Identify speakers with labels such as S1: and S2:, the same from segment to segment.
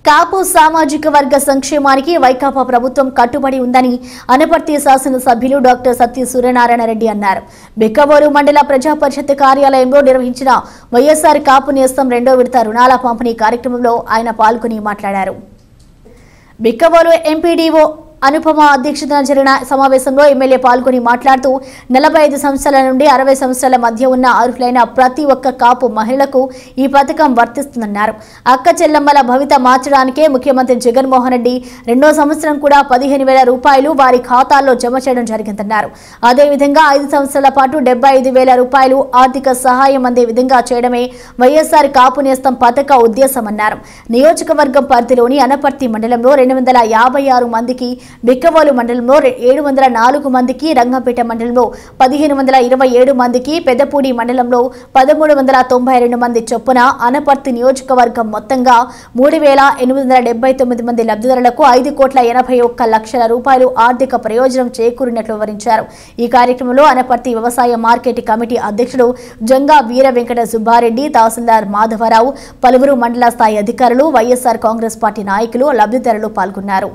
S1: కాపు సామాజిక వర్గ సంక్షేమానికి వైకాపా ప్రభుత్వం కట్టుబడి ఉందని అనపర్తి శాసనసభ్యులు డాక్టర్ సత్య సూర్యనారాయణ రెడ్డి అన్నారు బిక్కవోలు మండల ప్రజా పరిషత్ కార్యాలయంలో నిర్వహించిన వైఎస్ఆర్ కాపు నేస్తం రెండో విడత రుణాల పంపిణీ కార్యక్రమంలో ఆయన పాల్గొని మాట్లాడారు బిక్కవోలు ఎంపీడీఓ అనుపమ అధ్యక్షతన జరిగిన సమావేశంలో ఎమ్మెల్యే పాల్గొని మాట్లాడుతూ నలభై ఐదు సంవత్సరాల నుండి అరవై సంవత్సరాల మధ్య ఉన్న అర్హులైన ప్రతి ఒక్క కాపు మహిళలకు ఈ పథకం వర్తిస్తుందన్నారు అక్క చెల్లమ్మల భవిత మార్చడానికే ముఖ్యమంత్రి జగన్మోహన్ రెడ్డి రెండో సంవత్సరం కూడా పదిహేను వేల రూపాయలు వారి ఖాతాల్లో జమ చేయడం జరిగిందన్నారు అదేవిధంగా ఐదు సంవత్సరాల పాటు డెబ్బై ఐదు వేల రూపాయలు ఆర్థిక సహాయం అందే విధంగా చేయడమే వైఎస్ఆర్ కాపు నేస్తం పథక ఉద్దేశమన్నారు నియోజకవర్గం పరిధిలోని అనపర్తి మండలంలో రెండు వందల యాభై ఆరు మందికి బిక్కవోలు మండలంలో ఏడు వందల నాలుగు మందికి రంగంపేట మండలంలో పదిహేను వందల ఇరవై ఏడు మందికి పెద్దపూడి మండలంలో పదమూడు వందల తొంభై రెండు మంది చొప్పున అనపర్తి నియోజకవర్గం మొత్తంగా మూడు వేల ఎనిమిది వందల డెబ్బై తొమ్మిది మంది లబ్ధిదారులకు ఐదు కోట్ల ఎనభై ఒక్క లక్షల రూపాయలు ఆర్థిక ప్రయోజనం చేకూరినట్లు వివరించారు ఈ కార్యక్రమంలో అనపర్తి వ్యవసాయ మార్కెట్ కమిటీ అధ్యక్షుడు జంగా వీర వెంకట సుబ్బారెడ్డి తహసీల్దార్ మాధవరావు పలువురు మండల స్థాయి అధికారులు వైఎస్ఆర్ కాంగ్రెస్ పార్టీ నాయకులు లబ్ధిదారులు పాల్గొన్నారు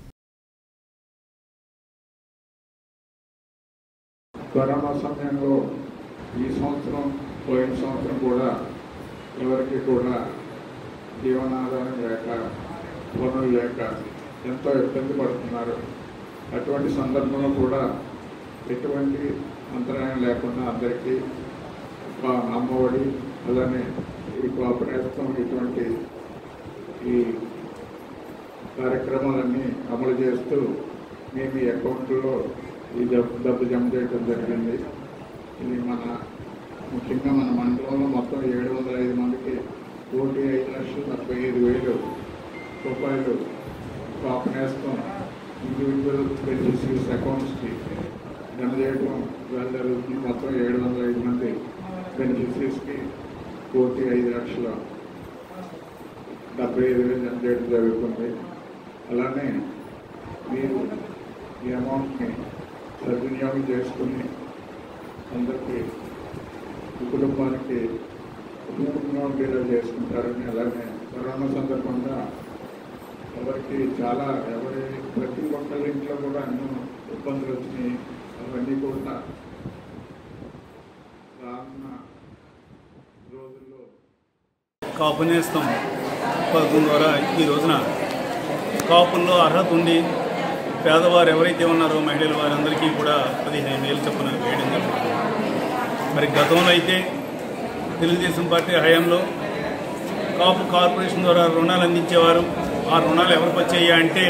S2: కరోనా సమయంలో ఈ సంవత్సరం పోయిన సంవత్సరం కూడా ఎవరికి కూడా జీవనాధారం లేక పనులు లేక ఎంతో ఇబ్బంది పడుతున్నారు అటువంటి సందర్భంలో కూడా ఎటువంటి అంతరాయం లేకుండా అందరికీ ఒక అమ్మఒడి అలానే ఈ కోఆపరేషన్ ఇటువంటి ఈ కార్యక్రమాలన్నీ అమలు చేస్తూ మీ మీ అకౌంట్లో ఈ డబ్బు డబ్బు జమ చేయడం జరిగింది ఇది మన ముఖ్యంగా మన మండలంలో మొత్తం ఏడు వందల ఐదు మందికి కోటి ఐదు లక్షల డెబ్బై ఐదు వేలు రూపాయలు కాపు నేస్తం ఇండివిజువల్ బెనిఫిషరీస్ అకౌంట్స్కి జమ చేయడం వేల జరుగుతుంది మొత్తం ఏడు వందల ఐదు మంది బెనిఫిషరీస్కి కోటి ఐదు లక్షల డెబ్బై ఐదు వేలు జమ చేయడం జరుగుతుంది అలానే మీరు ఈ అమౌంట్ని సద్వినియోగం చేసుకుని అందరికీ ఈ కుటుంబానికి ఉపయోగంగా ఉండేలా చేసుకుంటారని అలానే కరోనా సందర్భంగా ఎవరికి చాలా ఎవరి ప్రతి ఒక్కరి ఇంట్లో కూడా ఎన్నో ఇబ్బందులు వచ్చినాయి అవన్నీ కూడా రానున్న రోజుల్లో
S3: కాపు నేస్తం పథకం ద్వారా ఈ రోజున కాపుల్లో అర్హత ఉండి పేదవారు ఎవరైతే ఉన్నారో మహిళలు వారందరికీ కూడా పదిహేను వేలు చొప్పున వేయడం జరుగుతుంది మరి గతంలో అయితే తెలుగుదేశం పార్టీ హయాంలో కాపు కార్పొరేషన్ ద్వారా రుణాలు అందించేవారు ఆ రుణాలు ఎవరికి వచ్చాయి అంటే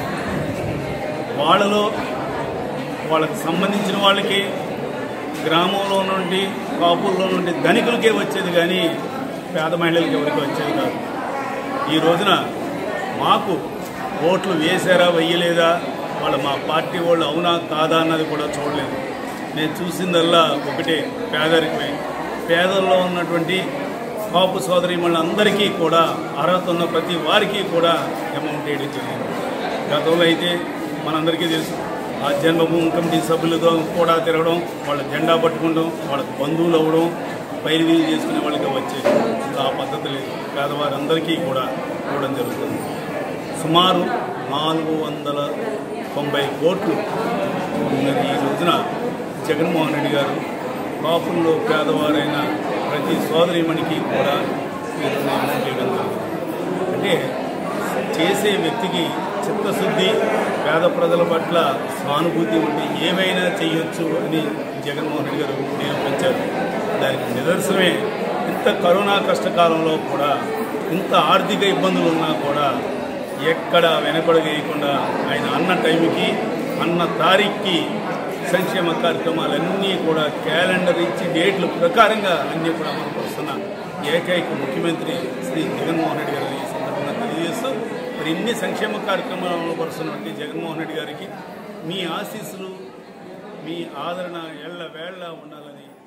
S3: వాళ్ళలో వాళ్ళకి సంబంధించిన వాళ్ళకి గ్రామంలో నుండి కాపుల్లో నుండి ధనికులకే వచ్చేది కానీ పేద మహిళలకి ఎవరికి వచ్చేది కాదు ఈ రోజున మాకు ఓట్లు వేశారా వెయ్యలేదా వాళ్ళ మా పార్టీ వాళ్ళు అవునా కాదా అన్నది కూడా చూడలేదు నేను చూసిందల్లా ఒకటే పేదరికమే పేదల్లో ఉన్నటువంటి కాపు సోదరి అందరికీ కూడా అర్హత ఉన్న ప్రతి వారికి కూడా అమౌంట్ వేయడం జరిగింది గతంలో అయితే మనందరికీ తెలుసు ఆ జన్మభూమి కమిటీ సభ్యులతో కూడా తిరగడం వాళ్ళ జెండా పట్టుకోవడం వాళ్ళకి బంధువులు అవ్వడం పైరువీ చేసుకునే వాళ్ళకి వచ్చేది ఇప్పుడు ఆ పద్ధతి లేదు పేదవారందరికీ కూడా ఇవ్వడం జరుగుతుంది సుమారు నాలుగు వందల తొంభై కోట్లు ఉన్నది ఈ రోజున జగన్మోహన్ రెడ్డి గారు కాపుల్లో పేదవారైన ప్రతి సోదరిమణికి కూడా ఈ రోజున అమౌంట్ ఇవ్వడం జరుగుతుంది అంటే చేసే వ్యక్తికి చిత్తశుద్ధి పేద ప్రజల పట్ల సానుభూతి ఉండి ఏమైనా చేయొచ్చు అని జగన్మోహన్ రెడ్డి గారు నిరూపించారు దానికి నిదర్శనమే ఇంత కరోనా కష్టకాలంలో కూడా ఇంత ఆర్థిక ఇబ్బందులు ఉన్నా కూడా ఎక్కడ వెనకడుగేయకుండా ఆయన అన్న టైంకి అన్న తారీఖుకి సంక్షేమ కార్యక్రమాలన్నీ కూడా క్యాలెండర్ ఇచ్చి డేట్ల ప్రకారంగా అన్నీ కూడా అమలుపరుస్తున్న ఏకైక ముఖ్యమంత్రి శ్రీ జగన్మోహన్ రెడ్డి గారు ఈ సందర్భంగా తెలియజేస్తూ మరి ఇన్ని సంక్షేమ కార్యక్రమాలు అమలుపరుస్తున్నటువంటి జగన్మోహన్ రెడ్డి గారికి మీ ఆశీస్సులు మీ ఆదరణ ఎళ్ళ వేళ్ళ ఉండాలని